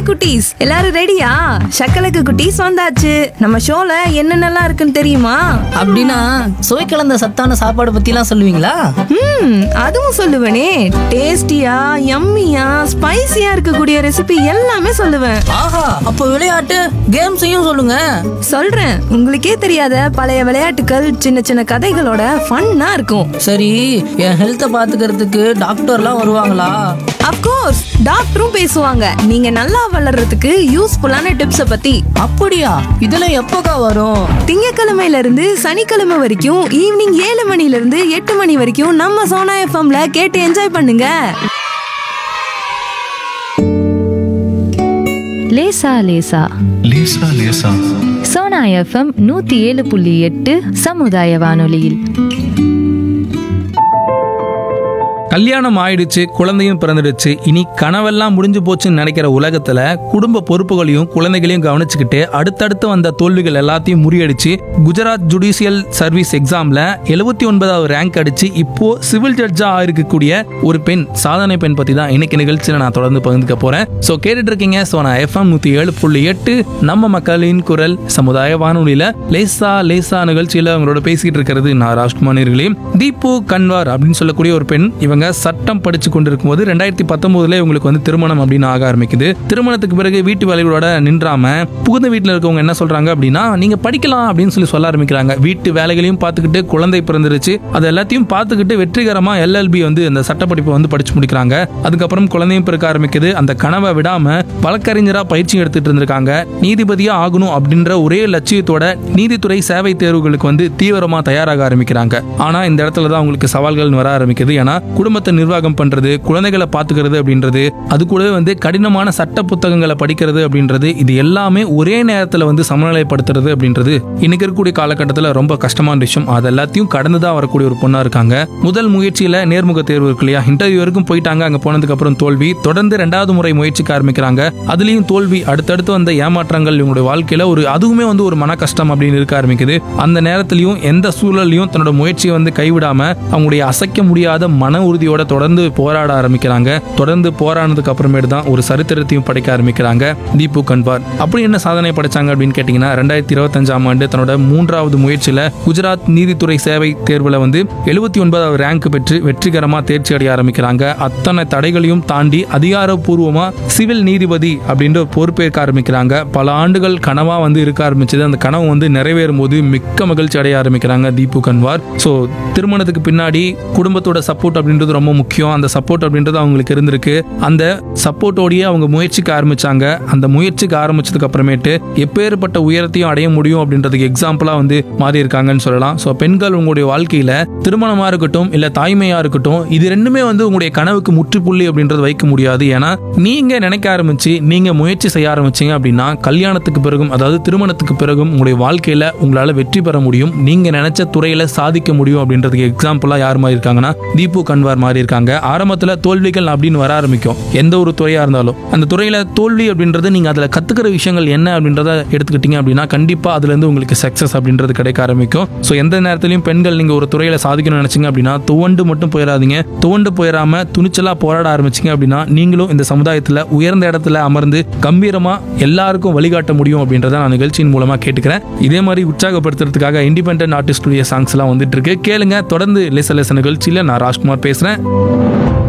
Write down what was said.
குட்டீஸ் எல்லாரும் ரெடியா சக்கலக்கு குட்டீஸ் வந்தாச்சு நம்ம ஷோல என்னென்னலாம் இருக்குன்னு தெரியுமா அப்படின்னா சுவை கலந்த சத்தான சாப்பாடு பத்திலாம் சொல்லுவீங்களா ம் அதுவும் சொல்லுவேனே டேஸ்டியா யம்மியா ஸ்பைசியா இருக்கக்கூடிய ரெசிபி எல்லாமே சொல்லுவேன் ஆஹா அப்போ விளையாட்டு கேம்ஸையும் சொல்லுங்க சொல்றேன் உங்களுக்கே தெரியாத பழைய விளையாட்டுகள் சின்ன சின்ன கதைகளோட ஃபன்னா இருக்கும் சரி என் ஹெல்த்தை பாத்துக்கிறதுக்கு டாக்டர்லாம் வருவாங்களா அப்கோர்ஸ் டாக்டரும் பேசுவாங்க நீங்க நல்லா வளர்றதுக்கு யூஸ்ஃபுல்லான டிப்ஸை பத்தி அப்படியா இதெல்லாம் எப்போக்கா வரும் திங்கக்கிழமையில இருந்து சனிக்கிழமை வரைக்கும் ஈவினிங் ஏழு மணில இருந்து எட்டு மணி வரைக்கும் நம்ம சோனா எஃப்எம்ல கேட்டு என்ஜாய் பண்ணுங்க லேசா லேசா லேசா லேசா சோனா எஃப்எம் நூத்தி ஏழு புள்ளி எட்டு சமுதாய வானொலியில் கல்யாணம் ஆயிடுச்சு குழந்தையும் பிறந்துடுச்சு இனி கனவெல்லாம் முடிஞ்சு போச்சுன்னு நினைக்கிற உலகத்துல குடும்ப பொறுப்புகளையும் குழந்தைகளையும் கவனிச்சுக்கிட்டு அடுத்தடுத்து வந்த தோல்விகள் எல்லாத்தையும் முறியடிச்சு குஜராத் ஜுடிஷியல் சர்வீஸ் எக்ஸாம்ல எழுபத்தி ஒன்பதாவது ரேங்க் அடிச்சு இப்போ சிவில் ஜட்ஜா இருக்கக்கூடிய ஒரு பெண் சாதனை பெண் பத்தி தான் இன்னைக்கு நிகழ்ச்சியில நான் தொடர்ந்து பகிர்ந்துக்க போறேன் ஸோ கேட்டுட்டு இருக்கீங்க ஸோ நான் எஃப்எம் நூத்தி ஏழு புள்ளி எட்டு நம்ம மக்களின் குரல் சமுதாய வானொலியில லேசா லேசா நிகழ்ச்சியில அவங்களோட பேசிட்டு இருக்கிறது நான் ராஜ்குமார் நேர்களே தீபு கன்வார் அப்படின்னு சொல்லக்கூடிய ஒரு பெண் இவங்க சட்டம் படிச்சு கொண்டிருக்கும் போது ரெண்டாயிரத்தி பத்தொன்பதுல இவங்களுக்கு வந்து திருமணம் அப்படின்னு ஆக ஆரம்பிக்குது திருமணத்துக்கு பிறகு வீட்டு வேலைகளோட நின்றாம புகுந்த வீட்டில் இருக்கவங்க என்ன சொல்றாங்க அப்படின்னா நீங்க படிக்கலாம் அப்படின்னு சொல்லி சொல்ல ஆரம்பிக்கிறாங்க வீட்டு வேலைகளையும் பார்த்துக்கிட்டு குழந்தை பிறந்துருச்சு அது எல்லாத்தையும் பார்த்துக்கிட்டு வெற்றிகரமா எல்எல்பி வந்து அந்த சட்டப்படிப்பை வந்து படிச்சு முடிக்கிறாங்க அதுக்கப்புறம் குழந்தையும் பிறக்க ஆரம்பிக்குது அந்த கனவை விடாம வழக்கறிஞரா பயிற்சி எடுத்துட்டு இருந்திருக்காங்க நீதிபதியா ஆகணும் அப்படின்ற ஒரே லட்சியத்தோட நீதித்துறை சேவை தேர்வுகளுக்கு வந்து தீவிரமா தயாராக ஆரம்பிக்கிறாங்க ஆனா இந்த இடத்துல தான் அவங்களுக்கு சவால்கள் வர ஆரம்பிக்குது ஏன்னா குடும்பத்தை நிர்வாகம் பண்றது குழந்தைகளை பாத்துக்கிறது அப்படின்றது அது கூடவே வந்து கடினமான சட்ட புத்தகங்களை படிக்கிறது அப்படின்றது இது எல்லாமே ஒரே நேரத்துல வந்து சமநிலைப்படுத்துறது அப்படின்றது இன்னைக்கு இருக்கக்கூடிய காலகட்டத்தில் ரொம்ப கஷ்டமான விஷயம் அது எல்லாத்தையும் கடந்து தான் வரக்கூடிய ஒரு பொண்ணா இருக்காங்க முதல் முயற்சியில நேர்முக தேர்வு இருக்கு இல்லையா இன்டர்வியூ வரைக்கும் போயிட்டாங்க அங்க போனதுக்கு அப்புறம் தோல்வி தொடர்ந்து ரெண்டாவது முறை முயற்சிக்க ஆரம்பிக்கிறாங்க அதுலயும் தோல்வி அடுத்தடுத்து வந்த ஏமாற்றங்கள் இவங்களுடைய வாழ்க்கையில ஒரு அதுவுமே வந்து ஒரு மன கஷ்டம் அப்படின்னு இருக்க ஆரம்பிக்குது அந்த நேரத்திலையும் எந்த சூழலையும் தன்னோட முயற்சியை வந்து கைவிடாம அவங்களுடைய அசைக்க முடியாத மன உறுதியோட தொடர்ந்து போராட ஆரம்பிக்கிறாங்க தொடர்ந்து போராடினதுக்கு அப்புறமேட்டு தான் ஒரு சரித்திரத்தையும் படைக்க ஆரம்பிக்கிறாங்க தீபு கன்வார் அப்படி என்ன சாதனை படைச்சாங்க அப்படின்னு கேட்டீங்கன்னா ரெண்டாயிரத்தி இருபத்தஞ்சாம் ஆண்டு தன்னோட மூன்றாவது முயற்சியில குஜராத் நீதித்துறை சேவை தேர்வுல வந்து எழுபத்தி ஒன்பதாவது ரேங்க் பெற்று வெற்றிகரமா தேர்ச்சி அடைய ஆரம்பிக்கிறாங்க அத்தனை தடைகளையும் தாண்டி அதிகாரப்பூர்வமா சிவில் நீதிபதி அப்படின்ற ஒரு பொறுப்பேற்க ஆரம்பிக்கிறாங்க பல ஆண்டுகள் கனவா வந்து இருக்க ஆரம்பிச்சது அந்த கனவு வந்து நிறைவேறும் போது மிக்க மகிழ்ச்சி அடைய ஆரம்பிக்கிறாங்க தீபு கன்வார் ஸோ திருமணத்துக்கு பின்னாடி குடும்பத்தோட சப்போர்ட் அப்படின்றது ரொம்ப முக்கியம் அந்த சப்போர்ட் அப்படின்றது அவங்களுக்கு இருந்திருக்கு அந்த சப்போர்ட்டோடயே அவங்க முயற்சிக்க ஆரம்பிச்சாங்க அந்த முயற்சிக்கு ஆரம்பிச்சதுக்கு அப்புறமேட்டு எப்பேற்பட்ட உயரத்தையும் அடைய முடியும் அப்படின்றதுக்கு எக்ஸாம்பிளா வந்து மாறி இருக்காங்கன்னு சொல்லலாம் ஸோ பெண்கள் உங்களுடைய வாழ்க்கையில திருமணமா இருக்கட்டும் இல்ல தாய்மையா இருக்கட்டும் இது ரெண்டுமே வந்து உங்களுடைய கனவுக்கு முற்றுப்புள்ளி அப்படின்றது வைக்க முடியாது ஏன்னா நீங்க நினைக்க ஆரம்பிச்சு நீங்க முயற்சி செய்ய ஆரம்பிச்சீங்க அப்படின்னா கல்யாணத்துக்கு பிறகும் அதாவது திருமணத்துக்கு பிறகும் உங்களுடைய வாழ்க்கையில உங்களால வெற்றி பெற முடியும் நீங்க நினைச்ச துறையில சாதிக்க முடியும் அப்படின்றதுக்கு எக்ஸாம்பிளா யார் மாதிரி இருக்காங்கன்னா தீபு கன்வார் மாதிரி இருக்காங்க ஆரம்பத்துல தோல்விகள் அப்படின்னு வர ஆரம்பிக்கும் எந்த ஒரு துறையா இருந்தாலும் அந்த துறையில தோல்வி அப்படின்றது நீங்க அதுல கத்துக்கிற விஷயங்கள் என்ன அப்படின்றத எடுத்துக்கிட்டீங்க அப்படின்னா கண்டிப்பா அதுல இருந்து உங்களுக்கு சக்சஸ் அப்படின்றது கிடைக்க ஆரம்பிக்கும் ஸோ எந்த நேரத்திலையும் பெண்கள் நீங்க ஒரு துறையில சாதிக்கணும்னு நினைச்சீங்க அப்படின்னா துவண்டு மட்டும் போயிடாதீங்க துவண்டு போயிடாம துணிச்சலா போராட ஆரம்பிச்சீங்க அப்படின்னா நீங்களும் இந்த சமுதாயத்துல உயர்ந்த இடத்துல அமர்ந்து கம்பீரமா எல்லாருக்கும் வழிகாட்ட முடியும் அப்படின்றத நான் நிகழ்ச்சியின் மூலமா கேட்டுக்கிறேன் இதே மாதிரி உற்சாகப்படுத்துறதுக்காக இண்டிபெண்டன்ட் ஆர்டிஸ்டுடைய சாங்ஸ் எல்லாம் வந்துட்டு இருக்கு கேளுங்க தொடர்ந்து லேச லேச நிகழ்ச்சியில நான் ராஜ்குமார் பேசுறேன்